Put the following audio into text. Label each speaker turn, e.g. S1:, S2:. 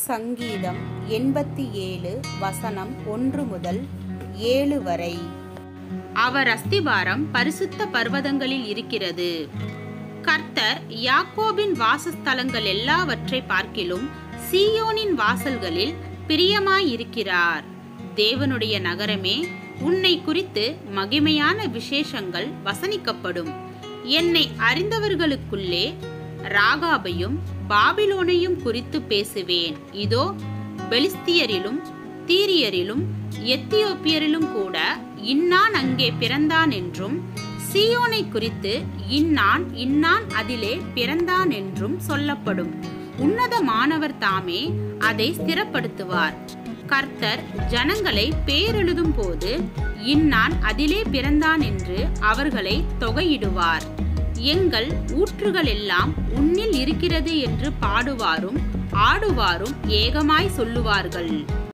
S1: சங்கீதம் எண்பத்தி ஏழு வசனம் ஒன்று முதல் ஏழு வரை
S2: அவர் அஸ்திபாரம் பரிசுத்த பர்வதங்களில் இருக்கிறது கர்த்தர் யாக்கோபின் வாசஸ்தலங்கள் எல்லாவற்றை பார்க்கிலும் சீயோனின் வாசல்களில் பிரியமாயிருக்கிறார் தேவனுடைய நகரமே உன்னை குறித்து மகிமையான விசேஷங்கள் வசனிக்கப்படும் என்னை அறிந்தவர்களுக்குள்ளே ராகாபையும் பாபிலோனையும் குறித்து பேசுவேன் இதோ பெலிஸ்தியரிலும் தீரியரிலும் எத்தியோப்பியரிலும் கூட இன்னான் அங்கே பிறந்தான் என்றும் சீயோனை குறித்து இன்னான் இன்னான் அதிலே பிறந்தான் என்றும் சொல்லப்படும் உன்னதமானவர் தாமே அதை ஸ்திரப்படுத்துவார் கர்த்தர் ஜனங்களை பேரெழுதும் போது இன்னான் அதிலே பிறந்தான் என்று அவர்களை தொகையிடுவார் எங்கள் ஊற்றுகள் எல்லாம் உன்னில் இருக்கிறது என்று பாடுவாரும் ஆடுவாரும் ஏகமாய் சொல்லுவார்கள்